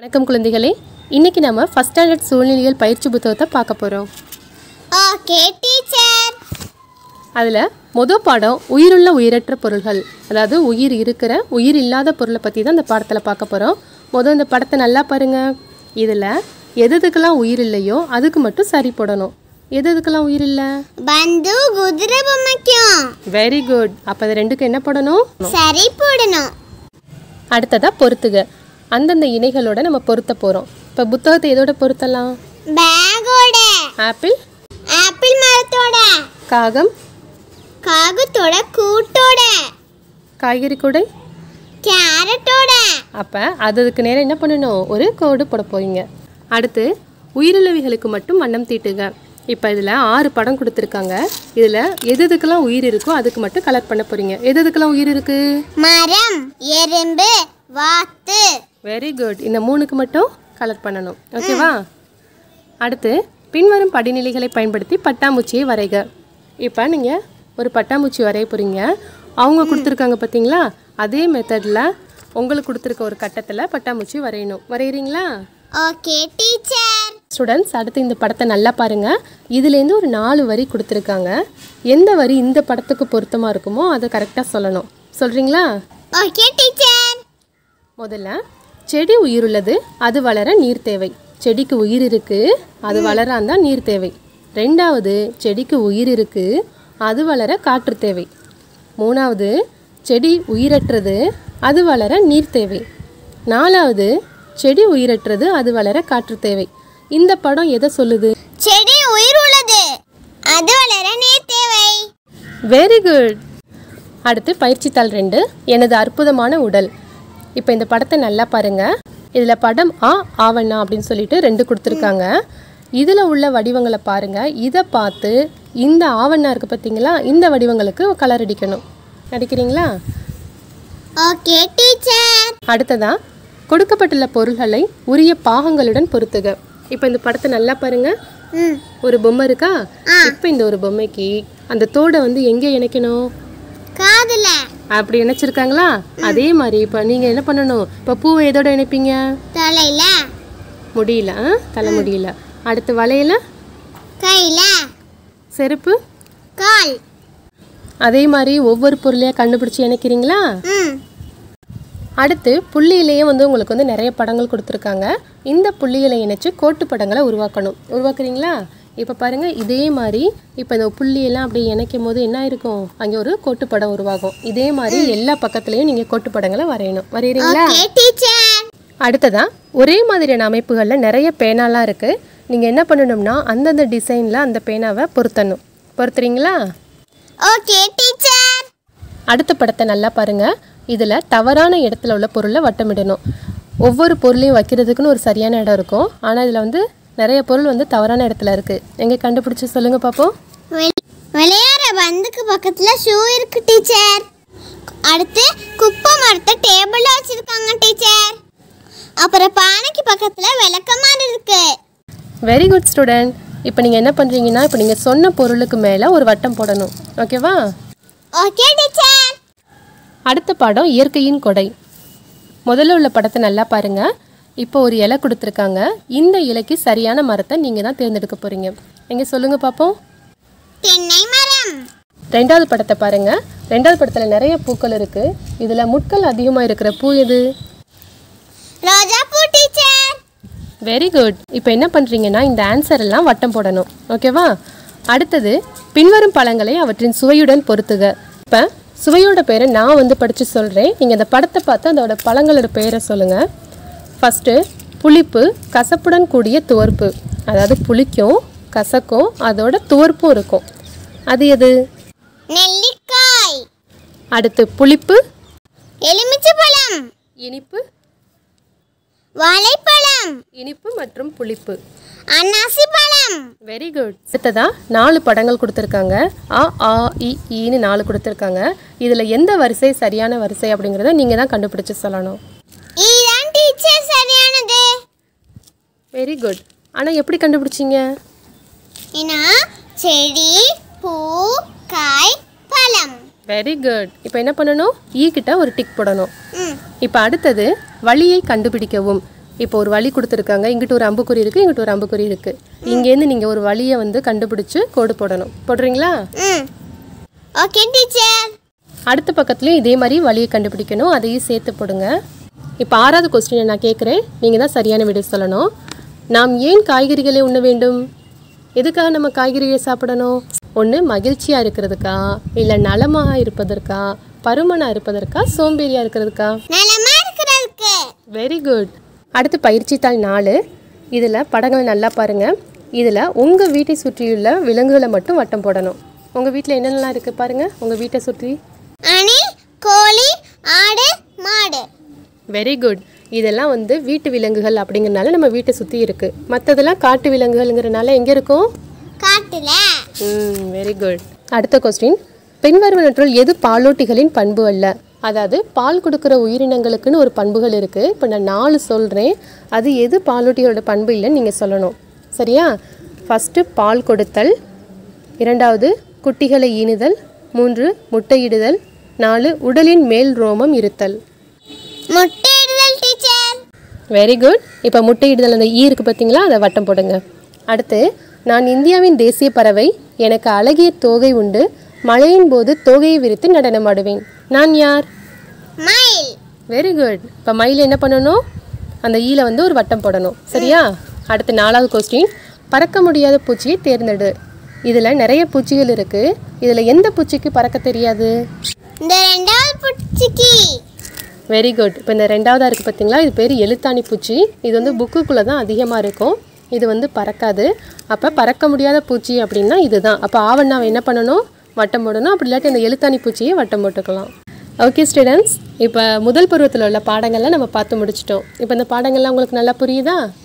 வணக்கம் குழந்தைகளே இன்னைக்கு நம்ம ஃபஸ்ட் ஸ்டாண்டர்ட் சூழ்நிலைகள் பயிற்சி புத்தகத்தை பார்க்க போகிறோம் ஓகே டீச்சர் அதில் மொதல் பாடம் உயிருள்ள உயிரற்ற பொருள்கள் அதாவது உயிர் இருக்கிற உயிர் இல்லாத பொருளை பற்றி தான் இந்த பாடத்தில் பார்க்க போகிறோம் மொதல் இந்த படத்தை நல்லா பாருங்க இதில் எது எதுக்கெல்லாம் உயிர் இல்லையோ அதுக்கு மட்டும் சரி போடணும் எது எதுக்கெல்லாம் உயிர் இல்லை பந்து குதிரை பொம்மைக்கும் வெரி குட் அப்போ அது ரெண்டுக்கும் என்ன போடணும் சரி போடணும் அடுத்ததாக பொறுத்துக அந்தந்த இணைகளோட நம்ம பொருத்த போகிறோம் இப்போ புத்தகத்தை எதோட பொருத்தலாம் பேக்கோட ஆப்பிள் ஆப்பிள் மரத்தோட காகம் காகத்தோட கூட்டோட காய்கறி கூடை கேரட்டோட அப்போ அதுக்கு நேரம் என்ன பண்ணணும் ஒரு கோடு போட போறீங்க அடுத்து உயிருள்ளவைகளுக்கு மட்டும் வண்ணம் தீட்டுங்க இப்போ இதில் ஆறு படம் கொடுத்துருக்காங்க இதில் எது எதுக்கெல்லாம் உயிர் இருக்கோ அதுக்கு மட்டும் கலர் பண்ண போறீங்க எது எதுக்கெல்லாம் உயிர் இருக்கு மரம் எறும்பு வாத்து வெரி குட் இந்த மூணுக்கு மட்டும் கலர் பண்ணணும் ஓகேவா அடுத்து பின்வரும் படிநிலைகளை பயன்படுத்தி பட்டாம்பூச்சியை வரைக இப்போ நீங்கள் ஒரு பட்டாம்பூச்சி வரைய போகிறீங்க அவங்க கொடுத்துருக்காங்க பார்த்தீங்களா அதே மெத்தடில் உங்களுக்கு கொடுத்துருக்க ஒரு கட்டத்தில் பட்டாம்பூச்சி வரையணும் வரைகிறீங்களா ஓகே டீச்சர் ஸ்டூடெண்ட்ஸ் அடுத்து இந்த படத்தை நல்லா பாருங்கள் இதுலேருந்து ஒரு நாலு வரி கொடுத்துருக்காங்க எந்த வரி இந்த படத்துக்கு பொருத்தமாக இருக்குமோ அதை கரெக்டாக சொல்லணும் சொல்கிறீங்களா ஓகே டீச்சர் முதல்ல செடி உயிருள்ளது அது வளர நீர் தேவை செடிக்கு உயிர் இருக்கு அது வளர தான் நீர் தேவை ரெண்டாவது செடிக்கு உயிர் இருக்கு அது வளர காற்று தேவை மூணாவது செடி உயிரற்றது அது வளர நீர் தேவை நாலாவது செடி உயிரற்றது அது வளர காற்று தேவை இந்த படம் எதை சொல்லுது செடி உயிர் உள்ளது அது வளர நீர் தேவை வெரி குட் அடுத்து பயிற்சித்தாள் ரெண்டு எனது அற்புதமான உடல் இப்போ இந்த படத்தை நல்லா பாருங்க இதில் படம் ஆ ஆவண்ணா அப்படின்னு சொல்லிட்டு ரெண்டு கொடுத்துருக்காங்க இதில் உள்ள வடிவங்களை பாருங்க இதை பார்த்து இந்த ஆவண்ணா இருக்கு பார்த்தீங்களா இந்த வடிவங்களுக்கு கலர் அடிக்கணும் அடிக்கிறீங்களா ஓகே டீச்சர் அடுத்ததா கொடுக்கப்பட்டுள்ள பொருள்களை உரிய பாகங்களுடன் பொருத்துக இப்போ இந்த படத்தை நல்லா பாருங்க ம் ஒரு பொம்மை இருக்கா இப்போ இந்த ஒரு பொம்மைக்கு அந்த தோடை வந்து எங்கே இணைக்கணும் காதுல அப்படி இணைச்சிருக்காங்களா அதே மாதிரி இப்போ நீங்கள் என்ன பண்ணணும் இப்போ பூவை எதோட இணைப்பீங்க தலையில முடியல ஆ? தலை முடியல அடுத்து வளையல கையில செருப்பு கால் அதே மாதிரி ஒவ்வொரு பொருளையாக கண்டுபிடிச்சி இணைக்கிறீங்களா ம் அடுத்து புள்ளியிலேயே வந்து உங்களுக்கு வந்து நிறைய படங்கள் கொடுத்துருக்காங்க இந்த புள்ளிகளை இணைச்சு கோட்டு படங்களை உருவாக்கணும் உருவாக்குறீங்களா இப்போ பாருங்க இதே மாதிரி இப்போ இந்த புள்ளியெல்லாம் அப்படி இணைக்கும் போது என்ன இருக்கும் அங்கே ஒரு கோட்டு படம் உருவாகும் இதே மாதிரி எல்லா பக்கத்துலேயும் நீங்கள் கோட்டு படங்களை வரையணும் வரைகிறீங்களா ஓகே டீச்சர் அடுத்ததா ஒரே மாதிரியான அமைப்புகளில் நிறைய பேனாலாம் இருக்குது நீங்கள் என்ன பண்ணணும்னா அந்தந்த டிசைனில் அந்த பேனாவை பொருத்தணும் பொருத்துறீங்களா ஓகே டீச்சர் அடுத்த படத்தை நல்லா பாருங்கள் இதில் தவறான இடத்துல உள்ள பொருளை வட்டமிடணும் ஒவ்வொரு பொருளையும் வைக்கிறதுக்குன்னு ஒரு சரியான இடம் இருக்கும் ஆனால் இதில் வந்து நிறைய பொருள் வந்து தவறான இடத்துல இருக்குது எங்கே கண்டுபிடிச்சி சொல்லுங்கள் பார்ப்போம் வெளி- விளையாடுற பந்துக்கு பக்கத்துல ஷூ இருக்கு டீச்சர் அடுத்து குப்பை மரத்தை டேபிள்ல வச்சிருக்காங்க டீச்சர் அப்புறம் பானைக்கு பக்கத்துல விளக்கமாறு இருக்கு வெரி குட் ஸ்டூடெண்ட் இப்போ நீங்கள் என்ன பண்ணுறீங்கன்னா இப்போ நீங்கள் சொன்ன பொருளுக்கு மேலே ஒரு வட்டம் போடணும் ஓகேவா ஓகே டீச்சர் அடுத்த பாடம் இயற்கையின் கொடை முதல்ல உள்ள படத்தை நல்லா பாருங்க இப்போ ஒரு இலை கொடுத்துருக்காங்க இந்த இலைக்கு சரியான மரத்தை நீங்கள் தான் தேர்ந்தெடுக்க போகிறீங்க எங்கே சொல்லுங்க பார்ப்போம் தென்னை மரம் ரெண்டாவது படத்தை பாருங்க ரெண்டாவது படத்தில் நிறைய பூக்கள் இருக்குது இதில் முட்கள் அதிகமாக இருக்கிற பூ எது ரோஜா பூ டீச்சர் வெரி குட் இப்போ என்ன பண்ணுறீங்கன்னா இந்த ஆன்சர் எல்லாம் வட்டம் போடணும் ஓகேவா அடுத்தது பின்வரும் பழங்களை அவற்றின் சுவையுடன் பொருத்துக இப்போ சுவையோட பேரை நான் வந்து படித்து சொல்கிறேன் நீங்கள் இந்த படத்தை பார்த்து அதோட பழங்களோட பேரை சொல்லுங்கள் ஃபஸ்ட்டு புளிப்பு கசப்புடன் கூடிய துவர்ப்பு அதாவது புளிக்கும் கசக்கும் அதோட துவர்ப்பும் இருக்கும் அது எது நெல்லிக்காய் அடுத்து புளிப்பு எலுமிச்சை பழம் இனிப்பு வாழைப்பழம் இனிப்பு மற்றும் புளிப்பு அன்னாசி பழம் வெரி குட் அடுத்ததா நாலு படங்கள் கொடுத்துருக்காங்க ஆ ஆ இ ஈன்னு நாலு கொடுத்துருக்காங்க இதில் எந்த வரிசை சரியான வரிசை அப்படிங்கிறத நீங்கள் தான் கண்டுபிடிச்சு சொல்லணும் இதுதான் டீச்சர் சரியானது வெரி குட் ஆனால் எப்படி கண்டுபிடிச்சீங்க ஏன்னா செடி பூ காய் பழம் வெரி குட் இப்போ என்ன பண்ணணும் ஈ கிட்ட ஒரு டிக் போடணும் ம் இப்போ அடுத்தது வழியை கண்டுபிடிக்கவும் இப்போ ஒரு வழி கொடுத்துருக்காங்க இங்கிட்டு ஒரு அம்புக்குறி இருக்குது இங்கிட்டு ஒரு அம்புக்குறி இருக்குது இங்கேருந்து நீங்கள் ஒரு வழியை வந்து கண்டுபிடிச்சு கோடு போடணும் போடுறீங்களா ம் ஓகே டீச்சர் அடுத்த பக்கத்துலேயும் இதே மாதிரி வழியை கண்டுபிடிக்கணும் அதையும் சேர்த்து போடுங்க இப்போ ஆறாவது கொஸ்டினை நான் கேட்குறேன் நீங்கள் தான் சரியான விடை சொல்லணும் நாம் ஏன் காய்கறிகளை உண்ண வேண்டும் எதுக்காக நம்ம காய்கறிகளை சாப்பிடணும் ஒன்று மகிழ்ச்சியாக இருக்கிறதுக்கா இல்லை நலமாக இருப்பதற்கா பருமனாக இருப்பதற்கா சோம்பேறியாக இருக்கிறதுக்கா நலமா இருக்கிறதுக்கு வெரி குட் அடுத்து பயிற்சித்தாள் நாலு இதில் படங்களை நல்லா பாருங்கள் இதில் உங்கள் வீட்டை சுற்றியுள்ள விலங்குகளை மட்டும் வட்டம் போடணும் உங்கள் வீட்டில் என்னென்னலாம் இருக்குது பாருங்கள் உங்கள் வீட்டை சுற்றி அணில் கோழி ஆடு மாடு வெரி குட் இதெல்லாம் வந்து வீட்டு விலங்குகள் அப்படிங்கிறனால நம்ம வீட்டை சுற்றி இருக்குது மற்றதெல்லாம் காட்டு விலங்குகள்ங்கிறனால எங்கே இருக்கும் காட்டுல ம் வெரி குட் அடுத்த கொஸ்டின் பின்வருவனற்றுள் எது பாலூட்டிகளின் பண்பு அல்ல அதாவது பால் கொடுக்குற உயிரினங்களுக்குன்னு ஒரு பண்புகள் இருக்குது இப்போ நான் நாலு சொல்கிறேன் அது எது பாலூட்டிகளோட பண்பு இல்லைன்னு நீங்கள் சொல்லணும் சரியா ஃபஸ்ட்டு பால் கொடுத்தல் இரண்டாவது குட்டிகளை ஈனுதல் மூன்று முட்டையிடுதல் நாலு உடலின் மேல் ரோமம் இருத்தல் முட்டையிடுதல் டீச்சர் வெரி குட் இப்போ முட்டையிடுதல் அந்த ஈ இருக்குது பார்த்தீங்களா அதை வட்டம் போடுங்க அடுத்து நான் இந்தியாவின் தேசிய பறவை எனக்கு அழகிய தோகை உண்டு மழையின் போது தோகையை விரித்து நடனமாடுவேன் நான் யார் மயில் வெரி குட் இப்போ மயில் என்ன பண்ணணும் அந்த ஈல வந்து ஒரு வட்டம் போடணும் சரியா அடுத்து நாலாவது கொஸ்டின் பறக்க முடியாத பூச்சியை தேர்ந்தெடு இதில் நிறைய பூச்சிகள் இருக்குது இதில் எந்த பூச்சிக்கு பறக்க தெரியாது இந்த ரெண்டாவது பூச்சிக்கு வெரி குட் இப்போ இந்த ரெண்டாவதாக இருக்குது பார்த்தீங்களா இது பேர் எழுத்தாணி பூச்சி இது வந்து புக்குக்குள்ளே தான் அதிகமாக இருக்கும் இது வந்து பறக்காது அப்போ பறக்க முடியாத பூச்சி அப்படின்னா இதுதான் அப்போ ஆவண்ணாவை என்ன பண்ணணும் வட்டம் போடணும் அப்படி இல்லாட்டி அந்த எழுத்தாணி பூச்சியை வட்டம் போட்டுக்கலாம் ஓகே ஸ்டூடெண்ட்ஸ் இப்போ முதல் பருவத்தில் உள்ள பாடங்கள்லாம் நம்ம பார்த்து முடிச்சிட்டோம் இப்போ இந்த பாடங்கள்லாம் உங்களுக்கு நல்லா புரியுதா